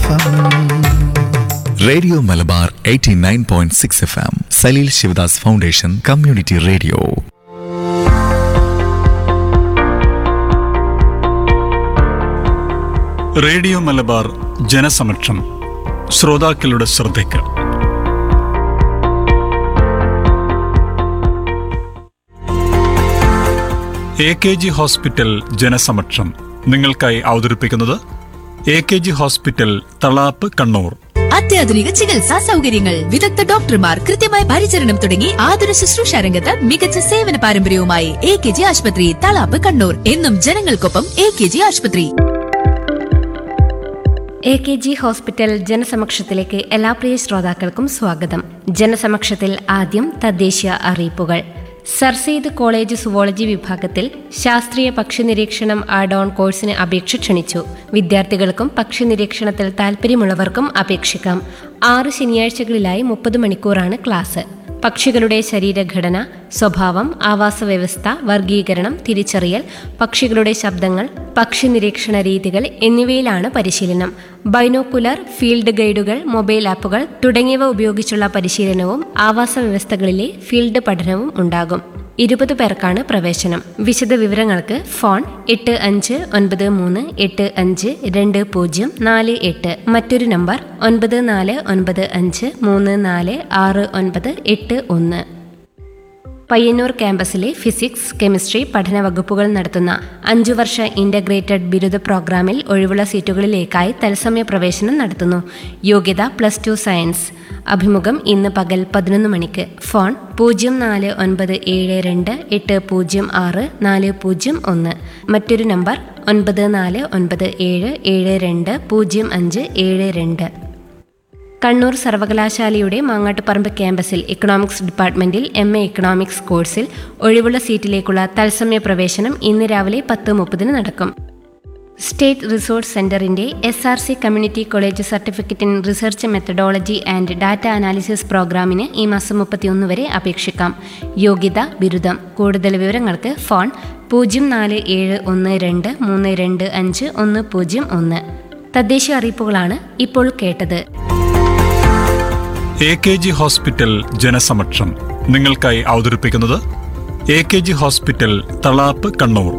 F radio Malabar 89.6 F M Salil Sivadas foundation community radio radio Malabar ജനസമക്ഷം ശ്രോതാക്കളുടെ ശ്രദ്ധയ്ക്ക് എ കെ ജി ഹോസ്പിറ്റൽ ജനസമക്ഷം നിങ്ങൾക്കായി അവതരിപ്പിക്കുന്നത് A K G hospital Thalap Kannur അത്യാധുനിക ചികിത്സാ സൗകര്യങ്ങൾ വിദഗ്ധ ഡോക്ടർമാർ കൃത്യമായ പരിചരണം തുടങ്ങി ആതുര ശുശ്രൂഷ രംഗത്ത് മികച്ച സേവന പാരമ്പര്യവുമായി എ കെ ജി ആശുപത്രി തളാപ്പ് കണ്ണൂർ എന്നും ജനങ്ങൾക്കൊപ്പം എ കെ ജി ആശുപത്രി എ കെ ജി ഹോസ്പിറ്റൽ ജനസമക്ഷത്തിലേക്ക് എല്ലാ പ്രിയ ശ്രോതാക്കൾക്കും സ്വാഗതം ജനസമക്ഷത്തിൽ ആദ്യം തദ്ദേശീയ അറിയിപ്പുകൾ സർ സെയ്ദ് കോളേജ് സുവോളജി വിഭാഗത്തിൽ ശാസ്ത്രീയ പക്ഷി നിരീക്ഷണം ആഡ് ഓൺ കോഴ്സിന് അപേക്ഷ ക്ഷണിച്ചു വിദ്യാർത്ഥികൾക്കും പക്ഷി നിരീക്ഷണത്തിൽ താൽപ്പര്യമുള്ളവർക്കും അപേക്ഷിക്കാം ആറ് ശനിയാഴ്ചകളിലായി മുപ്പത് മണിക്കൂറാണ് ക്ലാസ് പക്ഷികളുടെ ശരീരഘടന സ്വഭാവം ആവാസ വ്യവസ്ഥ വർഗീകരണം തിരിച്ചറിയൽ പക്ഷികളുടെ ശബ്ദങ്ങൾ പക്ഷി നിരീക്ഷണ രീതികൾ എന്നിവയിലാണ് പരിശീലനം ബൈനോക്കുലർ ഫീൽഡ് ഗൈഡുകൾ മൊബൈൽ ആപ്പുകൾ തുടങ്ങിയവ ഉപയോഗിച്ചുള്ള പരിശീലനവും ആവാസ വ്യവസ്ഥകളിലെ ഫീൽഡ് പഠനവും ഉണ്ടാകും ഇരുപത് പേർക്കാണ് പ്രവേശനം വിശദ വിവരങ്ങൾക്ക് ഫോൺ എട്ട് അഞ്ച് ഒൻപത് മൂന്ന് എട്ട് അഞ്ച് രണ്ട് പൂജ്യം നാല് എട്ട് മറ്റൊരു നമ്പർ ഒൻപത് നാല് ഒൻപത് അഞ്ച് മൂന്ന് നാല് ആറ് ഒൻപത് എട്ട് ഒന്ന് പയ്യന്നൂർ ക്യാമ്പസിലെ ഫിസിക്സ് കെമിസ്ട്രി പഠന വകുപ്പുകൾ നടത്തുന്ന അഞ്ചു വർഷ ഇന്റഗ്രേറ്റഡ് ബിരുദ പ്രോഗ്രാമിൽ ഒഴിവുള്ള സീറ്റുകളിലേക്കായി തത്സമയ പ്രവേശനം നടത്തുന്നു യോഗ്യത പ്ലസ് ടു സയൻസ് അഭിമുഖം ഇന്ന് പകൽ പതിനൊന്ന് മണിക്ക് ഫോൺ പൂജ്യം നാല് ഒൻപത് ഏഴ് രണ്ട് എട്ട് പൂജ്യം ആറ് നാല് പൂജ്യം ഒന്ന് മറ്റൊരു നമ്പർ ഒൻപത് നാല് ഒൻപത് ഏഴ് ഏഴ് രണ്ട് പൂജ്യം അഞ്ച് ഏഴ് രണ്ട് കണ്ണൂർ സർവകലാശാലയുടെ മാങ്ങാട്ടുപറമ്പ് ക്യാമ്പസിൽ ഇക്കണോമിക്സ് ഡിപ്പാർട്ട്മെന്റിൽ എം എ ഇക്കണോമിക്സ് കോഴ്സിൽ ഒഴിവുള്ള സീറ്റിലേക്കുള്ള തത്സമയ പ്രവേശനം ഇന്ന് രാവിലെ പത്ത് മുപ്പതിന് നടക്കും സ്റ്റേറ്റ് റിസോഴ്സ് സെന്ററിന്റെ S R C community college certificate in research methodology and data analysis പ്രോഗ്രാമിന് ഈ മാസം മുപ്പത്തിയൊന്ന് വരെ അപേക്ഷിക്കാം യോഗ്യത ബിരുദം കൂടുതൽ വിവരങ്ങൾക്ക് ഫോൺ പൂജ്യം നാല് ഏഴ് ഒന്ന് രണ്ട് മൂന്ന് രണ്ട് അഞ്ച് ഒന്ന് പൂജ്യം ഒന്ന് തദ്ദേശീയ അറിയിപ്പുകളാണ് ഇപ്പോൾ കേട്ടത് എ കെ ജി ഹോസ്പിറ്റൽ ജനസമക്ഷം നിങ്ങൾക്കായി അവതരിപ്പിക്കുന്നത് A K G hospital Thalap Kannur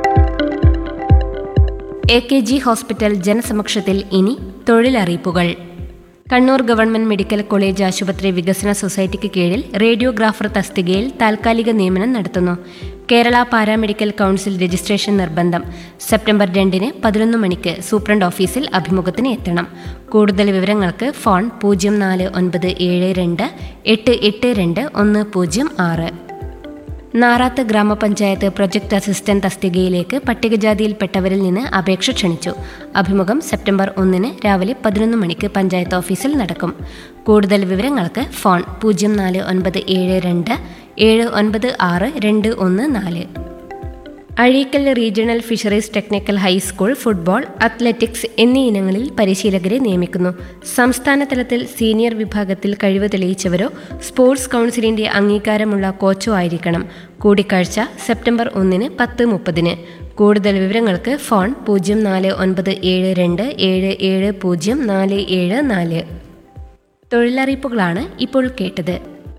A K G hospital ജനസമക്ഷത്തിൽ ഇനി തൊഴിലറിയിപ്പുകൾ കണ്ണൂർ ഗവൺമെന്റ് മെഡിക്കൽ കോളേജ് ആശുപത്രി വികസന സൊസൈറ്റിക്ക് കീഴിൽ റേഡിയോഗ്രാഫർ തസ്തികയിൽ താൽക്കാലിക നിയമനം നടത്തുന്നു കേരള പാരാമെഡിക്കൽ കൗൺസിൽ രജിസ്ട്രേഷൻ നിർബന്ധം സെപ്റ്റംബർ രണ്ടിന് പതിനൊന്ന് മണിക്ക് സൂപ്രണ്ട് ഓഫീസിൽ അഭിമുഖത്തിന് എത്തണം കൂടുതൽ വിവരങ്ങൾക്ക് ഫോൺ പൂജ്യം നാല് ഒൻപത് ഏഴ് രണ്ട് എട്ട് എട്ട് രണ്ട് ഒന്ന് പൂജ്യം ആറ് നാറാത്ത് ഗ്രാമപഞ്ചായത്ത് പ്രൊജക്ട് അസിസ്റ്റന്റ് തസ്തികയിലേക്ക് പട്ടികജാതിയിൽപ്പെട്ടവരിൽ നിന്ന് അപേക്ഷ ക്ഷണിച്ചു അഭിമുഖം സെപ്റ്റംബർ ഒന്നിന് രാവിലെ പതിനൊന്ന് മണിക്ക് പഞ്ചായത്ത് ഓഫീസിൽ നടക്കും കൂടുതൽ വിവരങ്ങൾക്ക് ഫോൺ പൂജ്യം നാല് ഒൻപത് ഏഴ് രണ്ട് ഏഴ് ഒൻപത് ആറ് രണ്ട് ഒന്ന് നാല് Azhikkal regional fisheries technical high school football athletics എന്നീ ഇനങ്ങളിൽ പരിശീലകരെ നിയമിക്കുന്നു സംസ്ഥാന തലത്തിൽ സീനിയർ വിഭാഗത്തിൽ കഴിവ് തെളിയിച്ചവരോ സ്പോർട്സ് കൗൺസിലിന്റെ അംഗീകാരമുള്ള കോച്ചോ ആയിരിക്കണം കൂടിക്കാഴ്ച സെപ്റ്റംബർ ഒന്നിന് പത്ത് മുപ്പതിന് കൂടുതൽ വിവരങ്ങൾക്ക് ഫോൺ പൂജ്യം നാല് ഒൻപത് ഏഴ് രണ്ട് ഏഴ് ഏഴ് പൂജ്യം നാല് ഏഴ് നാല് തൊഴിലറിയിപ്പുകളാണ് ഇപ്പോൾ കേട്ടത്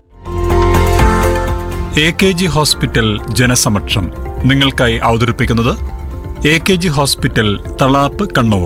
എ കെ ജി ഹോസ്പിറ്റൽ ജനസമക്ഷം നിങ്ങൾക്കായി അവതരിപ്പിക്കുന്നത് A K G hospital Thalap Kannur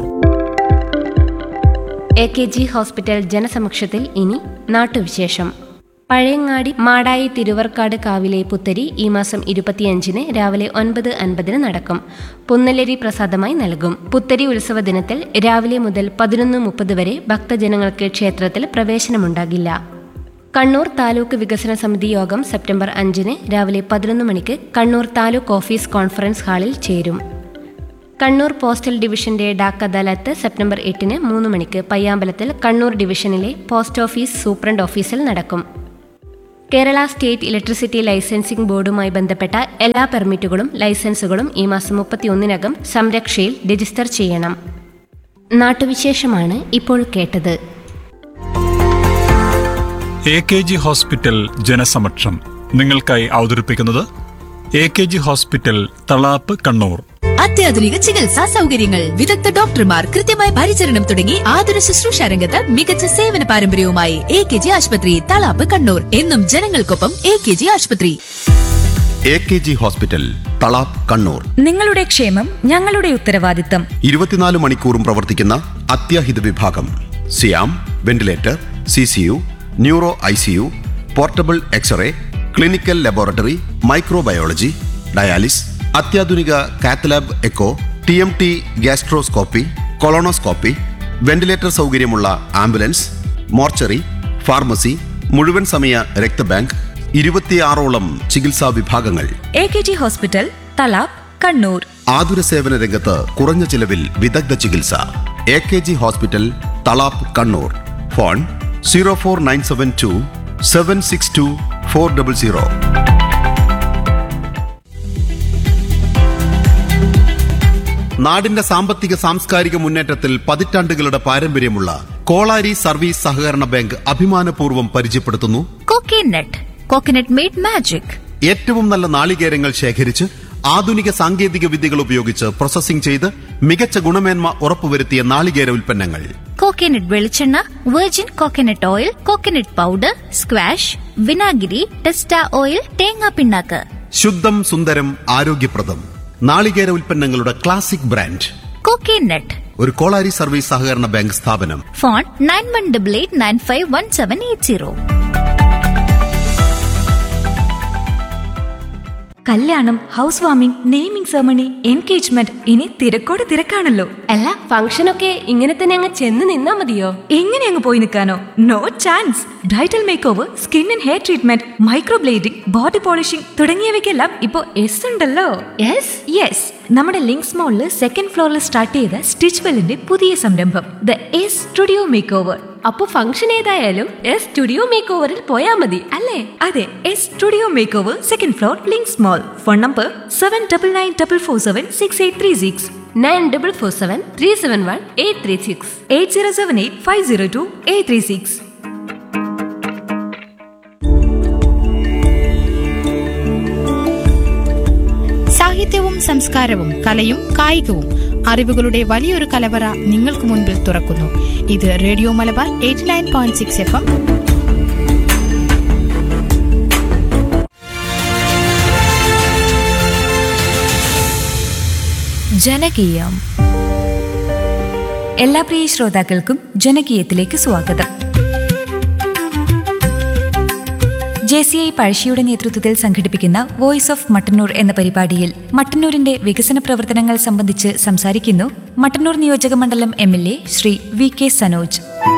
A K G hospital ജനസമക്ഷത്തിൽ ഇനി നാട്ടുവിശേഷം പഴയങ്ങാടി മാടായി തിരുവർക്കാട് കാവിലെ പുത്തരി ഈ മാസം ഇരുപത്തിയഞ്ചിന് രാവിലെ ഒൻപത് അൻപതിന് നടക്കും പുന്നലരി പ്രസാദമായി നൽകും പുത്തരി ഉത്സവ ദിനത്തിൽ രാവിലെ മുതൽ പതിനൊന്ന് മുപ്പത് വരെ ഭക്തജനങ്ങൾക്ക് ക്ഷേത്രത്തിൽ പ്രവേശനമുണ്ടാകില്ല കണ്ണൂർ താലൂക്ക് വികസന സമിതി യോഗം സെപ്റ്റംബർ അഞ്ചിന് രാവിലെ പതിനൊന്ന് മണിക്ക് കണ്ണൂർ താലൂക്ക് ഓഫീസ് കോൺഫറൻസ് ഹാളിൽ ചേരും കണ്ണൂർ പോസ്റ്റൽ ഡിവിഷന്റെ ഡാക് അദാലത്ത് സെപ്റ്റംബർ എട്ടിന് മൂന്ന് മണിക്ക് പയ്യാമ്പലത്തിൽ കണ്ണൂർ ഡിവിഷനിലെ പോസ്റ്റ് ഓഫീസ് സൂപ്രണ്ട് ഓഫീസിൽ നടക്കും കേരള സ്റ്റേറ്റ് ഇലക്ട്രിസിറ്റി ലൈസൻസിംഗ് ബോർഡുമായി ബന്ധപ്പെട്ട എല്ലാ പെർമിറ്റുകളും ലൈസൻസുകളും ഈ മാസം മുപ്പത്തിയൊന്നിനകം സംരക്ഷയിൽ രജിസ്റ്റർ ചെയ്യണം നാട്ടുവിശേഷമാണ് ഇപ്പോൾ കേട്ടത് എ കെ ജി ഹോസ്പിറ്റൽ ജനസമക്ഷം നിങ്ങൾക്കായി അവതരിപ്പിക്കുന്നത് A K G hospital Thalap Kannur അത്യാധുനിക ചികിത്സാ സൗകര്യങ്ങൾ വിദഗ്ധ ഡോക്ടർമാർ കൃത്യമായ പരിചരണം തുടങ്ങി ആതുര ശുശ്രൂഷ രംഗത്ത് മികച്ച സേവന പാരമ്പര്യവുമായി എ കെ ജി ആശുപത്രി തളാപ്പ് കണ്ണൂർ എന്നും ജനങ്ങൾക്കൊപ്പം എ കെ ജി ആശുപത്രി A K G hospital Thalap Kannur നിങ്ങളുടെ ക്ഷേമം ഞങ്ങളുടെ ഉത്തരവാദിത്തം ഇരുപത്തിനാല് മണിക്കൂറും പ്രവർത്തിക്കുന്ന അത്യാഹിത വിഭാഗം സിയാം ventilator C C U neuro I C U portable x-ray clinical laboratory microbiology dialysis അത്യാധുനിക cath lab echo T M T gastroscopy colonoscopy ventilator സൗകര്യമുള്ള ആംബുലൻസ് മോർച്ചറി ഫാർമസി മുഴുവൻ സമയ രക്തബാങ്ക് ഇരുപത്തിയാറോളം ചികിത്സാ വിഭാഗങ്ങൾ A K G hospital Thalap Kannur ആതുര സേവന രംഗത്ത് കുറഞ്ഞ ചിലവിൽ വിദഗ്ധ ചികിത്സ A K G hospital Thalap Kannur phone zero four nine seven two seven six two four double zero നാടിന്റെ സാമ്പത്തിക സാംസ്കാരിക മുന്നേറ്റത്തിൽ പതിറ്റാണ്ടുകളുടെ പാരമ്പര്യമുള്ള കോളാരി സർവീസ് സഹകരണ ബാങ്ക് അഭിമാനപൂർവ്വം പരിചയപ്പെടുത്തുന്നു കോക്കനട്ട് കോക്കനട്ട് മെയ്ഡ് മാജിക് ഏറ്റവും നല്ല നാളികേരങ്ങൾ ശേഖരിച്ച് ആധുനിക സാങ്കേതിക വിദ്യകൾ ഉപയോഗിച്ച് പ്രോസസ്സിംഗ് ചെയ്ത് മികച്ച ഗുണമേന്മ ഉറപ്പുവരുത്തിയ നാളികേര ഉൽപ്പന്നങ്ങൾ കോക്കനട്ട് വെളിച്ചെണ്ണ virgin coconut oil coconut powder squash വിനാഗിരി ടെസ്റ്റ ഓയിൽ തേങ്ങാ പിണ്ണാക്ക് ശുദ്ധം സുന്ദരം ആരോഗ്യപ്രദം നാളികേര ഉൽപ്പന്നങ്ങളുടെ ക്ലാസിക് ബ്രാൻഡ് കോക്കനട്ട് ഒരു കോളാരി സർവീസ് സഹകരണ ബാങ്ക് സ്ഥാപനം phone nine one double eight nine five one seven eight zero കല്യാണം house warming naming ceremony engagement ഇനി തിരക്കോട് തിരക്കാണല്ലോ അല്ല ഫംഗ്ഷനൊക്കെ ഇങ്ങനെ തന്നെ അങ്ങ് ചെന്ന് നിന്നാ മതിയോ എങ്ങനെ അങ്ങ് പോയി നിൽക്കാനോ no chance bridal make over skin and hair treatment microblading body polishing തുടങ്ങിയവയ്ക്കെല്ലാം ഇപ്പോ എസ് ഉണ്ടല്ലോ യെസ് യെസ് നമ്മുടെ ലിങ്ക്സ് മോളിൽ സെക്കൻഡ് ഫ്ലോറിൽ സ്റ്റാർട്ട് ചെയ്ത സ്റ്റിച്ച് വെല്ലിന്റെ പുതിയ സംരംഭം the S studio make over അപ്പൊ ഫംഗ്ഷൻ ഏതായാലും എസ് സ്റ്റുഡിയോ മേക്ക് ഓവറിൽ പോയാ മതി അല്ലേ അതെ S studio make over second floor Links mall phone number seven double nine double four seven six eight three six nine double four seven three seven one eight three six eight zero seven eight five zero two eight three six സാഹിത്യവും സംസ്കാരവും കലയും കായികവും അറിവുകളുടെ വലിയൊരു കലവറ നിങ്ങൾക്ക് മുൻപിൽ തുറക്കുന്നു ഇത് radio Malabar eighty nine point six F M ജനകീയം എല്ലാ പ്രിയ ശ്രോതാക്കൾക്കും ജനകീയത്തിലേക്ക് സ്വാഗതം ജെ സി ഐ പഴശ്ശിയുടെ നേതൃത്വത്തിൽ സംഘടിപ്പിക്കുന്ന വോയിസ് ഓഫ് മട്ടന്നൂർ എന്ന പരിപാടിയിൽ മട്ടന്നൂരിന്റെ വികസന പ്രവർത്തനങ്ങൾ സംബന്ധിച്ച് സംസാരിക്കുന്നു മട്ടന്നൂർ നിയോജക മണ്ഡലം M L A Shri V K Sanoj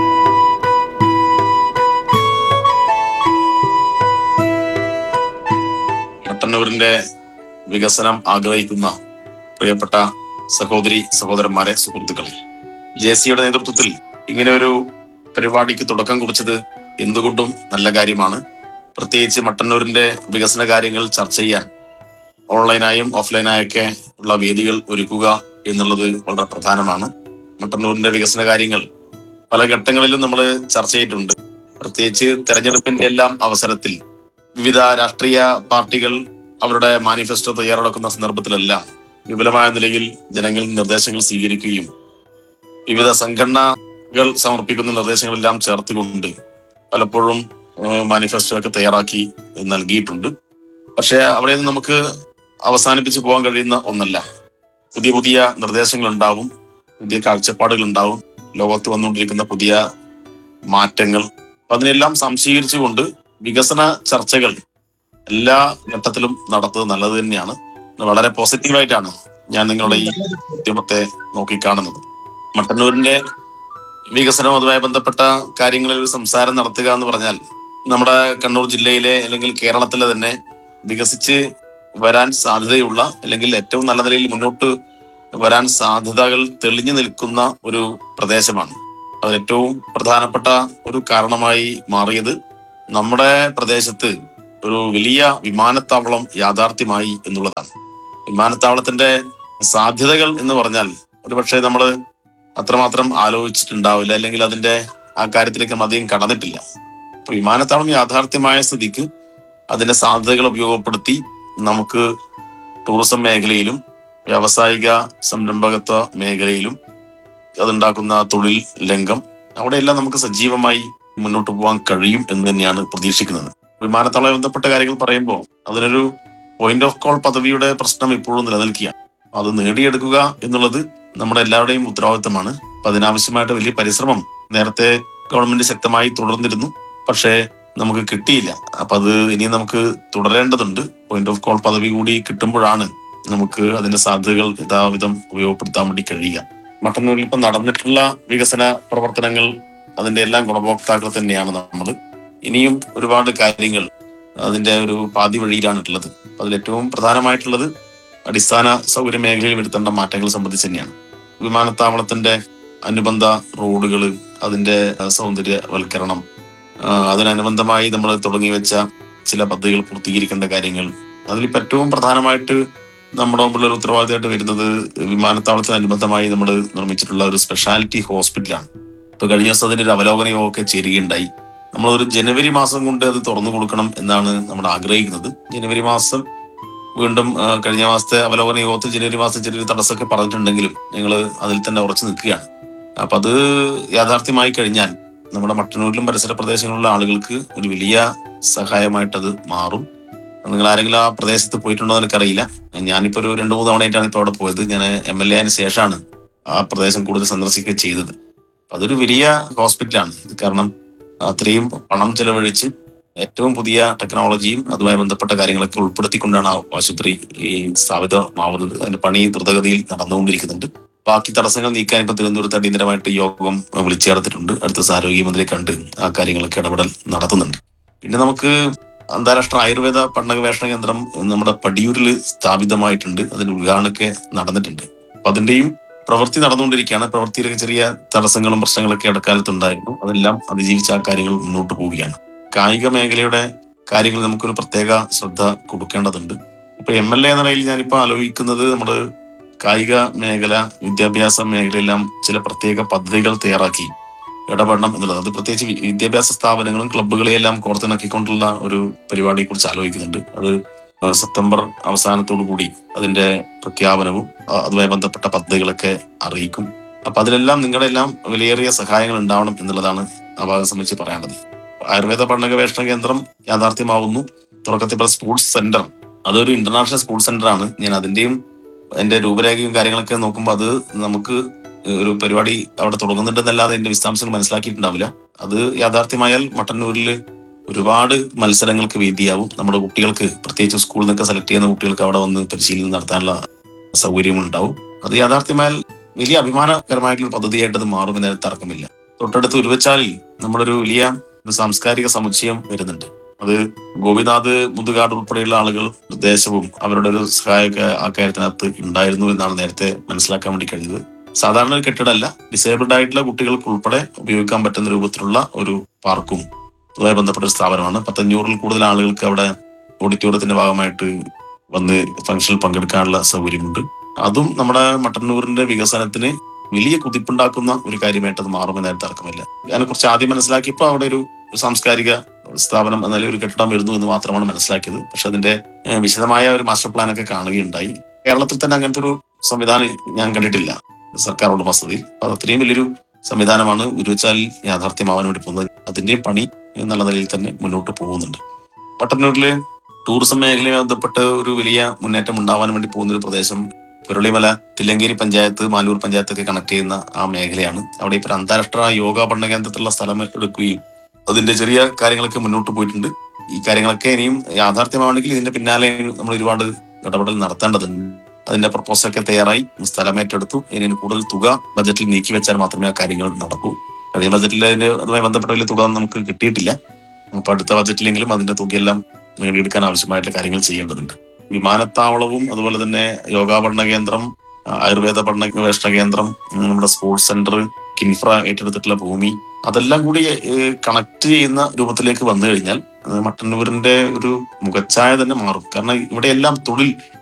മട്ടന്നൂരിന്റെ വികസനം ആഗ്രഹിക്കുന്ന പ്രിയപ്പെട്ട സഹോദരി സഹോദരന്മാരെ സുഹൃത്തുക്കളെ ജെ സിയുടെ നേതൃത്വത്തിൽ ഇങ്ങനെ ഒരു പരിപാടിക്ക് തുടക്കം കുറിച്ചത് എന്തുകൊണ്ടും നല്ല കാര്യമാണ് പ്രത്യേകിച്ച് മട്ടന്നൂരിന്റെ വികസന കാര്യങ്ങൾ ചർച്ച ചെയ്യാൻ ഓൺലൈനായും ഓഫ്ലൈനായൊക്കെ ഉള്ള വേദികൾ ഒരുക്കുക എന്നുള്ളത് വളരെ പ്രധാനമാണ് മട്ടന്നൂരിന്റെ വികസന കാര്യങ്ങൾ പല ഘട്ടങ്ങളിലും നമ്മൾ ചർച്ച ചെയ്തിട്ടുണ്ട് പ്രത്യേകിച്ച് തെരഞ്ഞെടുപ്പിന്റെ എല്ലാം അവസരത്തിൽ വിവിധ രാഷ്ട്രീയ പാർട്ടികൾ അവരുടെ മാനിഫെസ്റ്റോ തയ്യാറെടുക്കുന്ന സന്ദർഭത്തിലെല്ലാം വിപുലമായ നിലയിൽ ജനങ്ങളിൽ നിർദ്ദേശങ്ങൾ സ്വീകരിക്കുകയും വിവിധ സംഘടനകൾ സമർപ്പിക്കുന്ന നിർദ്ദേശങ്ങളെല്ലാം ചേർത്തുകൊണ്ട് പലപ്പോഴും മാനിഫെസ്റ്റോ ഒക്കെ തയ്യാറാക്കി നൽകിയിട്ടുണ്ട് പക്ഷെ അവിടെ നിന്ന് നമുക്ക് അവസാനിപ്പിച്ച് പോകാൻ കഴിയുന്ന ഒന്നല്ല പുതിയ പുതിയ നിർദ്ദേശങ്ങൾ ഉണ്ടാവും പുതിയ കാഴ്ചപ്പാടുകൾ ഉണ്ടാവും ലോകത്ത് വന്നുകൊണ്ടിരിക്കുന്ന പുതിയ മാറ്റങ്ങൾ അപ്പൊ അതിനെല്ലാം സംശീകരിച്ചുകൊണ്ട് വികസന ചർച്ചകൾ എല്ലാ ഘട്ടത്തിലും നടത്തുന്നത് നല്ലത് തന്നെയാണ് വളരെ പോസിറ്റീവായിട്ടാണ് ഞാൻ നിങ്ങളുടെ ഈ ഉദ്യമത്തെ നോക്കിക്കാണുന്നത് മട്ടന്നൂരിന്റെ വികസനം അതുമായി ബന്ധപ്പെട്ട കാര്യങ്ങളിൽ ഒരു സംസാരം നടത്തുക എന്ന് പറഞ്ഞാൽ നമ്മുടെ കണ്ണൂർ ജില്ലയിലെ അല്ലെങ്കിൽ കേരളത്തിലെ തന്നെ വികസിച്ച് വരാൻ സാധ്യതയുള്ള അല്ലെങ്കിൽ ഏറ്റവും നല്ല നിലയിൽ മുന്നോട്ട് വരാൻ സാധ്യതകൾ തെളിഞ്ഞു നിൽക്കുന്ന ഒരു പ്രദേശമാണ് അത് ഏറ്റവും പ്രധാനപ്പെട്ട ഒരു കാരണമായി മാറിയത് നമ്മുടെ പ്രദേശത്ത് ഒരു വലിയ വിമാനത്താവളം യാഥാർത്ഥ്യമായി എന്നുള്ളതാണ് വിമാനത്താവളത്തിന്റെ സാധ്യതകൾ എന്ന് പറഞ്ഞാൽ ഒരുപക്ഷെ നമ്മൾ അത്രമാത്രം ആലോചിച്ചിട്ടുണ്ടാവില്ല അല്ലെങ്കിൽ അതിന്റെ ആ കാര്യത്തിലേക്ക് അധികം കടന്നിട്ടില്ല അപ്പൊ വിമാനത്താവളം യാഥാർത്ഥ്യമായ സ്ഥിതിക്ക് അതിന്റെ സാധ്യതകൾ ഉപയോഗപ്പെടുത്തി നമുക്ക് ടൂറിസം മേഖലയിലും വ്യാവസായിക സംരംഭകത്വ മേഖലയിലും അതുണ്ടാക്കുന്ന തൊഴിൽ രംഗം അവിടെയെല്ലാം നമുക്ക് സജീവമായി മുന്നോട്ട് പോകാൻ കഴിയും എന്ന് തന്നെയാണ് പ്രതീക്ഷിക്കുന്നത് വിമാനത്താവളമായി ബന്ധപ്പെട്ട കാര്യങ്ങൾ പറയുമ്പോൾ അതിനൊരു പോയിന്റ് ഓഫ് കോൾ പദവിയുടെ പ്രശ്നം ഇപ്പോഴും നിലനിൽക്കുകയാണ് അത് നേടിയെടുക്കുക എന്നുള്ളത് നമ്മുടെ എല്ലാവരുടെയും ഉത്തരവാദിത്തമാണ് അപ്പൊ അതിനാവശ്യമായിട്ട് വലിയ പരിശ്രമം നേരത്തെ ഗവൺമെന്റ് ശക്തമായി തുടർന്നിരുന്നു പക്ഷേ നമുക്ക് കിട്ടിയില്ല അപ്പൊ അത് ഇനി നമുക്ക് തുടരേണ്ടതുണ്ട് പോയിന്റ് ഓഫ് കോൾ പദവി കൂടി കിട്ടുമ്പോഴാണ് നമുക്ക് അതിന്റെ സാധ്യതകൾ യഥാവിധം ഉപയോഗപ്പെടുത്താൻ വേണ്ടി കഴിയുക മട്ടന്നൂരിൽ ഇപ്പം നടന്നിട്ടുള്ള വികസന പ്രവർത്തനങ്ങൾ അതിന്റെ എല്ലാം ഗുണഭോക്താക്കൾ തന്നെയാണ് നമ്മൾ ഇനിയും ഒരുപാട് കാര്യങ്ങൾ അതിന്റെ ഒരു പാതി വഴിയിലാണ് ഉള്ളത് അപ്പൊ അതിൽ ഏറ്റവും പ്രധാനമായിട്ടുള്ളത് അടിസ്ഥാന സൗകര്യ മേഖലയിൽ വരുത്തേണ്ട മാറ്റങ്ങൾ സംബന്ധിച്ച് തന്നെയാണ് വിമാനത്താവളത്തിന്റെ അനുബന്ധ റോഡുകൾ അതിന്റെ അഹ്, സൗന്ദര്യവൽക്കരണം ആ, അതിനനുബന്ധമായി നമ്മൾ തുടങ്ങി വെച്ച ചില പദ്ധതികൾ പൂർത്തീകരിക്കേണ്ട കാര്യങ്ങൾ അതിലിപ്പോ ഏറ്റവും പ്രധാനമായിട്ട് നമ്മുടെ മുമ്പിലുള്ള ഒരു ഉത്തരവാദിത്തമായിട്ട് വരുന്നത് വിമാനത്താവളത്തിനനുബന്ധമായി നമ്മൾ നിർമ്മിച്ചിട്ടുള്ള ഒരു സ്പെഷ്യാലിറ്റി ഹോസ്പിറ്റലാണ് ഇപ്പൊ കഴിഞ്ഞ ദിവസം അതിന്റെ ഒരു അവലോകന യോഗമൊക്കെ ചേരുകയുണ്ടായി നമ്മളൊരു ജനുവരി മാസം കൊണ്ട് അത് തുറന്നു കൊടുക്കണം എന്നാണ് നമ്മൾ ആഗ്രഹിക്കുന്നത് ജനുവരി മാസം വീണ്ടും ആ, കഴിഞ്ഞ മാസത്തെ അവലോകന യോഗത്തിൽ ജനുവരി മാസം ചെറിയൊരു തടസ്സമൊക്കെ പറഞ്ഞിട്ടുണ്ടെങ്കിലും ഞങ്ങൾ അതിൽ തന്നെ ഉറച്ചു നിൽക്കുകയാണ് അപ്പൊ അത് യാഥാർത്ഥ്യമായി കഴിഞ്ഞാൽ നമ്മുടെ മട്ടന്നൂരിലും പരിസര പ്രദേശങ്ങളിലുള്ള ആളുകൾക്ക് ഒരു വലിയ സഹായമായിട്ട് അത് മാറും നിങ്ങൾ ആരെങ്കിലും ആ പ്രദേശത്ത് പോയിട്ടുണ്ടോ എന്ന് എനിക്കറിയില്ല ഞാനിപ്പോ ഒരു രണ്ടു മൂന്ന് തവണയായിട്ടാണ് ഇപ്പോൾ അവിടെ പോയത് ഞാൻ എം എൽ എ ആയതിനു ശേഷമാണ് ആ പ്രദേശം കൂടുതൽ സന്ദർശിക്കുകയും ചെയ്തത് അതൊരു വലിയ ഹോസ്പിറ്റലാണ് കാരണം അത്രയും പണം ചെലവഴിച്ച് ഏറ്റവും പുതിയ ടെക്നോളജിയും അതുമായി ബന്ധപ്പെട്ട കാര്യങ്ങളൊക്കെ ഉൾപ്പെടുത്തിക്കൊണ്ടാണ് ആ ആശുപത്രി ഈ സ്ഥാപിതമാവുന്നത് അതിന്റെ പണി ദ്രുതഗതിയിൽ നടന്നുകൊണ്ടിരിക്കുന്നുണ്ട് ബാക്കി തടസ്സങ്ങൾ നീക്കാൻ ഇപ്പൊ തിരുവനന്തപുരത്ത് അടിയന്തരമായിട്ട് യോഗം വിളിച്ചു ചേർത്തിട്ടുണ്ട് അടുത്ത ദിവസം ആരോഗ്യമന്ത്രി കണ്ട് ആ കാര്യങ്ങളൊക്കെ ഇടപെടൽ നടത്തുന്നുണ്ട് പിന്നെ നമുക്ക് അന്താരാഷ്ട്ര ആയുർവേദ പഠന ഗവേഷണ കേന്ദ്രം നമ്മുടെ പടിയൂരിൽ സ്ഥാപിതമായിട്ടുണ്ട് അതിന്റെ ഉദ്ഘാടനമൊക്കെ നടന്നിട്ടുണ്ട് അപ്പൊ അതിന്റെയും പ്രവൃത്തി നടന്നുകൊണ്ടിരിക്കുകയാണ് പ്രവൃത്തിയിലൊക്കെ ചെറിയ തടസ്സങ്ങളും പ്രശ്നങ്ങളൊക്കെ ഇടക്കാലത്തുണ്ടായിരുന്നു അതെല്ലാം അതിജീവിച്ച ആ കാര്യങ്ങൾ മുന്നോട്ട് പോവുകയാണ് കായിക മേഖലയുടെ കാര്യങ്ങൾ നമുക്കൊരു പ്രത്യേക ശ്രദ്ധ കൊടുക്കേണ്ടതുണ്ട് ഇപ്പൊ എം എൽ എ എന്ന നിലയിൽ ഞാനിപ്പോ ആലോചിക്കുന്നത് നമ്മുടെ കായിക മേഖല വിദ്യാഭ്യാസ മേഖലയെല്ലാം ചില പ്രത്യേക പദ്ധതികൾ തയ്യാറാക്കി ഇടപെടണം എന്നുള്ളത് അത് പ്രത്യേകിച്ച് വി- വിദ്യാഭ്യാസ സ്ഥാപനങ്ങളും ക്ലബ്ബുകളെയെല്ലാം കോർത്തിണക്കിക്കൊണ്ടുള്ള ഒരു പരിപാടിയെ കുറിച്ച് ആലോചിക്കുന്നുണ്ട് അത് സെപ്റ്റംബർ അവസാനത്തോടു കൂടി അതിന്റെ പ്രഖ്യാപനവും അ- അതുമായി ബന്ധപ്പെട്ട പദ്ധതികളൊക്കെ അറിയിക്കും അപ്പൊ അതിലെല്ലാം നിങ്ങളുടെ എല്ലാം വിലയേറിയ സഹായങ്ങൾ ഉണ്ടാവണം എന്നുള്ളതാണ് ആ ഭാഗം സംബന്ധിച്ച് പറയേണ്ടത് ആയുർവേദ പഠന ഗവേഷണ കേന്ദ്രം യാഥാർത്ഥ്യമാവുന്നു തുടക്കത്തിൽ പറഞ്ഞ സ്പോർട്സ് സെന്റർ അതൊരു ഇന്റർനാഷണൽ സ്പോർട്സ് സെന്റർ ആണ് ഞാൻ അതിന്റെയും അതിന്റെ രൂപരേഖയും കാര്യങ്ങളൊക്കെ നോക്കുമ്പോൾ അത് നമുക്ക് ഒരു പരിപാടി അവിടെ തുടങ്ങുന്നുണ്ടെന്നല്ലാതെ അതിന്റെ വിശദാംശങ്ങൾ മനസ്സിലാക്കിയിട്ടുണ്ടാവില്ല അത് യാഥാർത്ഥ്യമായാൽ മട്ടന്നൂരിൽ ഒരുപാട് മത്സരങ്ങൾക്ക് വേദിയാവും നമ്മുടെ കുട്ടികൾക്ക് പ്രത്യേകിച്ച് സ്കൂളിൽ നിന്നൊക്കെ സെലക്ട് ചെയ്യുന്ന കുട്ടികൾക്ക് അവിടെ വന്ന് പരിശീലനം നടത്താനുള്ള സൗകര്യങ്ങളുണ്ടാവും അത് യാഥാർത്ഥ്യമായാൽ വലിയ അഭിമാനകരമായിട്ടുള്ള പദ്ധതിയായിട്ട് അത് മാറുമെന്ന് തർക്കമില്ല തൊട്ടടുത്ത് ഉരുവച്ചാലിൽ നമ്മളൊരു വലിയ ഒരു സാംസ്കാരിക സമുച്ചയം വരുന്നുണ്ട് അത് ഗോപിനാഥ് മുതുകാട് ഉൾപ്പെടെയുള്ള ആളുകൾ നിർദ്ദേശവും അവരുടെ ഒരു സഹായമൊക്കെ ആ കാര്യത്തിനകത്ത് ഉണ്ടായിരുന്നു എന്നാണ് നേരത്തെ മനസ്സിലാക്കാൻ വേണ്ടി കഴിഞ്ഞത് സാധാരണ ഒരു കെട്ടിടമല്ല ഡിസേബിൾഡ് ആയിട്ടുള്ള കുട്ടികൾക്ക് ഉൾപ്പെടെ ഉപയോഗിക്കാൻ പറ്റുന്ന രൂപത്തിലുള്ള ഒരു പാർക്കും അതുമായി ബന്ധപ്പെട്ട ഒരു സ്ഥാപനമാണ് പത്തഞ്ഞൂറിൽ കൂടുതൽ ആളുകൾക്ക് അവിടെ ഓഡിറ്റോറിയത്തിന്റെ ഭാഗമായിട്ട് വന്ന് ഫംഗ്ഷനിൽ പങ്കെടുക്കാനുള്ള സൗകര്യമുണ്ട് അതും നമ്മുടെ മട്ടന്നൂരിന്റെ വികസനത്തിന് വലിയ കുതിപ്പുണ്ടാക്കുന്ന ഒരു കാര്യമായിട്ട് അത് മാറുമെന്ന് അതിന് തർക്കമില്ല അതിനെ കുറിച്ച് ആദ്യം മനസ്സിലാക്കിയപ്പോൾ അവിടെ ഒരു സാംസ്കാരിക സ്ഥാപനം എന്ന നിലയിൽ ഒരു കെട്ടിടം വരുന്നു എന്ന് മാത്രമാണ് മനസ്സിലാക്കിയത് പക്ഷെ അതിന്റെ ഏഹ്, വിശദമായ ഒരു മാസ്റ്റർ പ്ലാൻ ഒക്കെ കാണുകയുണ്ടായി കേരളത്തിൽ തന്നെ അങ്ങനത്തെ ഒരു സംവിധാനം ഞാൻ കണ്ടിട്ടില്ല സർക്കാർ ഉടമസ്ഥതയിൽ അത് അത്രയും വലിയൊരു സംവിധാനമാണ് ഉരുവച്ചാലിൽ യാഥാർത്ഥ്യമാവാൻ വേണ്ടി പോകുന്നത് അതിന്റെയും പണി എന്നുള്ള നിലയിൽ തന്നെ മുന്നോട്ട് പോകുന്നുണ്ട് പട്ടന്നൂരിലെ ടൂറിസം മേഖലയുമായി ബന്ധപ്പെട്ട് ഒരു വലിയ മുന്നേറ്റം ഉണ്ടാവാൻ വേണ്ടി പോകുന്ന ഒരു പ്രദേശം പുരളിമല തില്ലങ്കേരി പഞ്ചായത്ത് മാലൂർ പഞ്ചായത്തൊക്കെ കണക്ട് ചെയ്യുന്ന ആ മേഖലയാണ് അവിടെ ഇപ്പോൾ ഒരു അന്താരാഷ്ട്ര യോഗ പഠന കേന്ദ്രത്തിലുള്ള സ്ഥലം എടുക്കുകയും അതിന്റെ ചെറിയ കാര്യങ്ങളൊക്കെ മുന്നോട്ട് പോയിട്ടുണ്ട് ഈ കാര്യങ്ങളൊക്കെ ഇനിയും യാഥാർത്ഥ്യമാണെങ്കിൽ ഇതിന്റെ പിന്നാലെ നമ്മൾ ഒരുപാട് ഇടപെടൽ നടത്തേണ്ടതുണ്ട് അതിന്റെ പ്രപ്പോസൽ ഒക്കെ തയ്യാറായി സ്ഥലം ഏറ്റെടുത്തു ഇനി കൂടുതൽ തുക ബജറ്റിൽ നീക്കി വെച്ചാൽ മാത്രമേ ആ കാര്യങ്ങൾ നടക്കൂ കഴിഞ്ഞ ബജറ്റിൽ അതിന് അതുമായി ബന്ധപ്പെട്ട വലിയ തുക ഒന്നും നമുക്ക് കിട്ടിയിട്ടില്ല അപ്പൊ അടുത്ത ബജറ്റിലെങ്കിലും അതിന്റെ തുകയെല്ലാം നേടിയെടുക്കാൻ ആവശ്യമായിട്ടുള്ള കാര്യങ്ങൾ ചെയ്യേണ്ടതുണ്ട് വിമാനത്താവളവും അതുപോലെ തന്നെ യോഗാ പഠന കേന്ദ്രം ആയുർവേദ പഠന ഗവേഷണ കേന്ദ്രം ഉം, നമ്മുടെ സ്പോർട്സ് സെന്റർ കിൻഫ്ര ഏറ്റെടുത്തിട്ടുള്ള ഭൂമി അതെല്ലാം കൂടി കണക്ട് ചെയ്യുന്ന രൂപത്തിലേക്ക് വന്നു കഴിഞ്ഞാൽ അത് മട്ടന്നൂരിന്റെ ഒരു മുഖച്ഛായ തന്നെ മാറും കാരണം ഇവിടെ എല്ലാം തൊഴിൽ